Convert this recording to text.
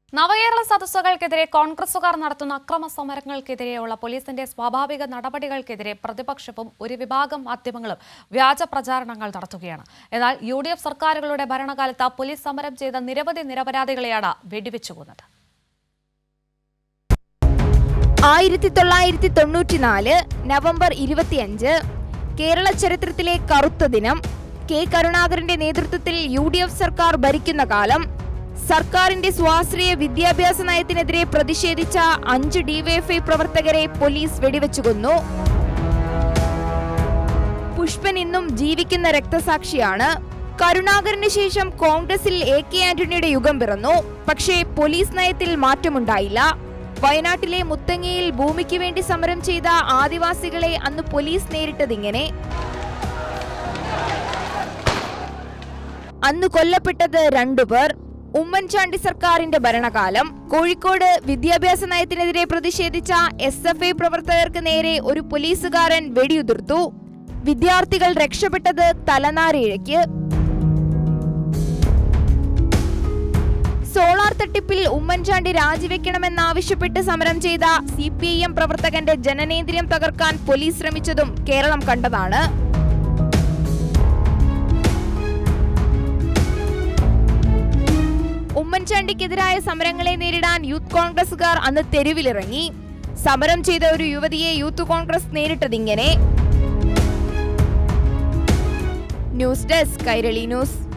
നവകേരള സദസ്സുകൾക്കെതിരെ കോൺഗ്രസുകാർ നടത്തുന്ന അക്രമ സമരങ്ങൾക്കെതിരെയുള്ള പോലീസിന്റെ സ്വാഭാവിക നടപടികൾക്കെതിരെ പ്രതിപക്ഷവും ഒരു വിഭാഗം മാധ്യമങ്ങളും വ്യാജ പ്രചാരണങ്ങൾ നടത്തുകയാണ് എന്നാൽ യു ഡി എഫ് സർക്കാരുകളുടെ ഭരണകാലത്ത് പോലീസ് സമരം ചെയ്ത നിരവധി നിരപരാധികളെയാണ് വെടിവെച്ചു കൊന്നത് ആയിരത്തി തൊള്ളായിരത്തി തൊണ്ണൂറ്റിനാല് നവംബർ ഇരുപത്തിയഞ്ച് കേരള ചരിത്രത്തിലെ കറുത്ത ദിനം കെ കരുണാകരന്റെ നേതൃത്വത്തിൽ യു ഡി എഫ് സർക്കാർ ഭരിക്കുന്ന കാലം സർക്കാരിന്റെ സ്വാശ്രയ വിദ്യാഭ്യാസ നയത്തിനെതിരെ പ്രതിഷേധിച്ച അഞ്ച് ഡിവൈഎഫ്ഐ പ്രവർത്തകരെ പോലീസ് വെടിവെച്ചു കൊന്നു പുഷ്പൻ ഇന്നും ജീവിക്കുന്ന രക്തസാക്ഷിയാണ് കരുണാകരന് ശേഷം കോൺഗ്രസിൽ എ കെ ആന്റണിയുടെ യുഗം പിറന്നു പക്ഷേ പോലീസ് നയത്തിൽ മാറ്റമുണ്ടായില്ല വയനാട്ടിലെ മുത്തങ്ങയിൽ ഭൂമിക്ക് വേണ്ടി സമരം ചെയ്ത ആദിവാസികളെ അന്ന് പോലീസ് നേരിട്ടതിങ്ങനെ അന്ന് കൊല്ലപ്പെട്ടത് രണ്ടുപേർ ഉമ്മൻചാണ്ടി സർക്കാരിന്റെ ഭരണകാലം കോഴിക്കോട് വിദ്യാഭ്യാസ നയത്തിനെതിരെ പ്രതിഷേധിച്ച എസ് എഫ് ഐ പ്രവർത്തകർക്ക് നേരെ ഒരു പോലീസുകാരൻ വെടിയുതിർത്തു വിദ്യാർത്ഥികൾ രക്ഷപ്പെട്ടത് തലനാരിഴയ്ക്ക് സോളാർ തട്ടിപ്പിൽ ഉമ്മൻചാണ്ടി രാജിവെക്കണമെന്നാവശ്യപ്പെട്ട് സമരം ചെയ്ത സി പി ഐ എം പ്രവർത്തകന്റെ ജനനേന്ദ്രിയം തകർക്കാൻ പോലീസ് ശ്രമിച്ചതും കേരളം കണ്ടതാണ് ഉമ്മൻചാണ്ടിക്കെതിരായ സമരങ്ങളെ നേരിടാൻ യൂത്ത് കോൺഗ്രസുകാർ അന്ന് തെരുവിലിറങ്ങി സമരം ചെയ്ത ഒരു യുവതിയെ യൂത്ത് കോൺഗ്രസ് നേരിട്ടതിങ്ങനെ ന്യൂസ് ഡെസ്ക് കൈരളി ന്യൂസ്